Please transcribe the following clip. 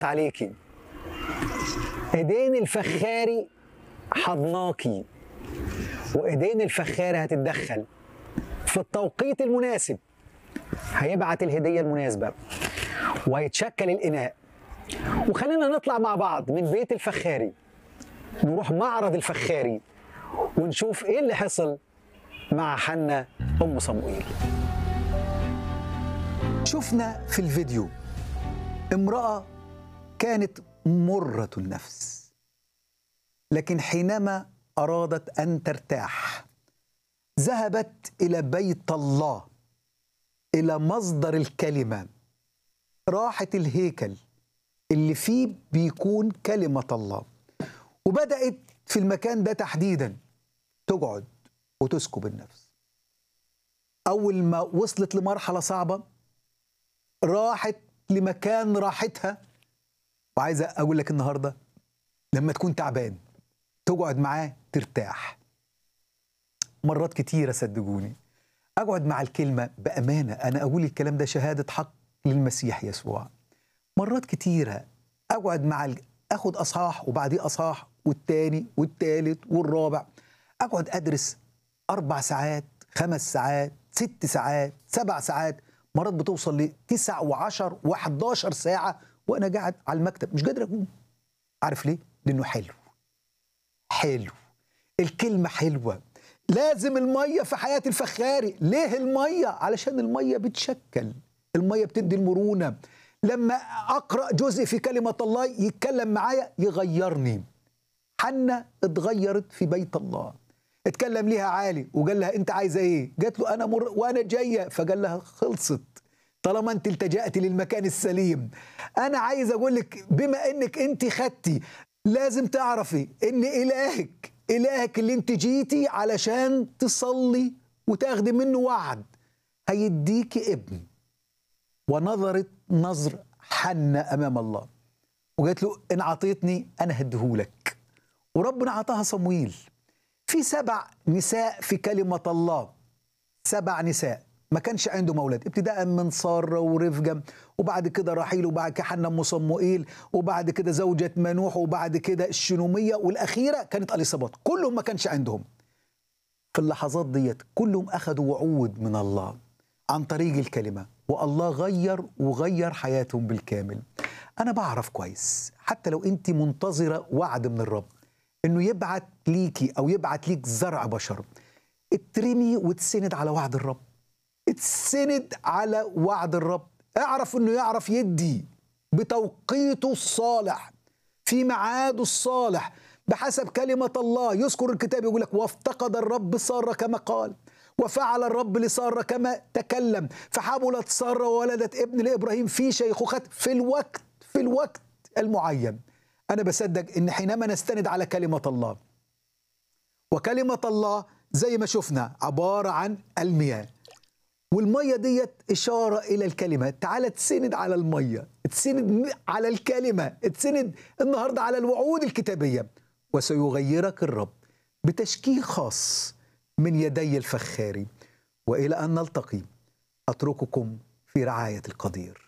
عليكي ايدين الفخاري حضناكي وايدين الفخاري هتتدخل في التوقيت المناسب هيبعت الهدية المناسبة وهيتشكل الإناء وخلينا نطلع مع بعض من بيت الفخاري نروح معرض الفخاري ونشوف ايه اللي حصل مع حنا ام صموئيل شفنا في الفيديو امراه كانت مره النفس لكن حينما ارادت ان ترتاح ذهبت الى بيت الله الى مصدر الكلمه راحت الهيكل اللي فيه بيكون كلمه الله وبدات في المكان ده تحديدا تقعد وتسكب النفس اول ما وصلت لمرحله صعبه راحت لمكان راحتها وعايزه اقول لك النهارده لما تكون تعبان تقعد معاه ترتاح مرات كتيره صدقوني اقعد مع الكلمه بامانه انا اقول الكلام ده شهاده حق للمسيح يسوع مرات كتيره اقعد مع ال... اخد اصحاح وبعديه اصحاح والتاني والتالت والرابع اقعد ادرس اربع ساعات خمس ساعات ست ساعات سبع ساعات مرات بتوصل لتسع وعشر وحداشر ساعة وأنا قاعد على المكتب مش قادر أقوم عارف ليه؟ لأنه حلو حلو الكلمة حلوة لازم المية في حياة الفخاري ليه المية؟ علشان المية بتشكل المية بتدي المرونة لما أقرأ جزء في كلمة الله يتكلم معايا يغيرني حنة اتغيرت في بيت الله اتكلم ليها عالي وقال لها انت عايزه ايه قالت له انا مر وانا جايه فقال لها خلصت طالما انت التجأت للمكان السليم انا عايز اقول لك بما انك انت خدتي لازم تعرفي ان الهك الهك اللي انت جيتي علشان تصلي وتاخدي منه وعد هيديكي ابن ونظرت نظر حنة امام الله وقالت له ان عطيتني انا هديهولك وربنا عطاها صمويل في سبع نساء في كلمة الله سبع نساء ما كانش عنده مولد ابتداء من سارة ورفجة وبعد كده رحيل وبعد كده حنا ام صموئيل وبعد كده زوجة منوح وبعد كده الشنومية والأخيرة كانت أليصابات كلهم ما كانش عندهم في اللحظات ديت كلهم أخذوا وعود من الله عن طريق الكلمة والله غير وغير حياتهم بالكامل أنا بعرف كويس حتى لو أنت منتظرة وعد من الرب انه يبعت ليكي او يبعت ليك زرع بشر اترمي وتسند على وعد الرب اتسند على وعد الرب اعرف انه يعرف يدي بتوقيته الصالح في ميعاده الصالح بحسب كلمة الله يذكر الكتاب يقول لك وافتقد الرب سارة كما قال وفعل الرب لسارة كما تكلم فحملت سارة وولدت ابن لإبراهيم في شيخوخة في الوقت في الوقت المعين أنا بصدق إن حينما نستند على كلمة الله وكلمة الله زي ما شفنا عبارة عن المياه والمية ديت إشارة إلى الكلمة تعال تسند على المية تسند على الكلمة تسند النهاردة على الوعود الكتابية وسيغيرك الرب بتشكيل خاص من يدي الفخاري وإلى أن نلتقي أترككم في رعاية القدير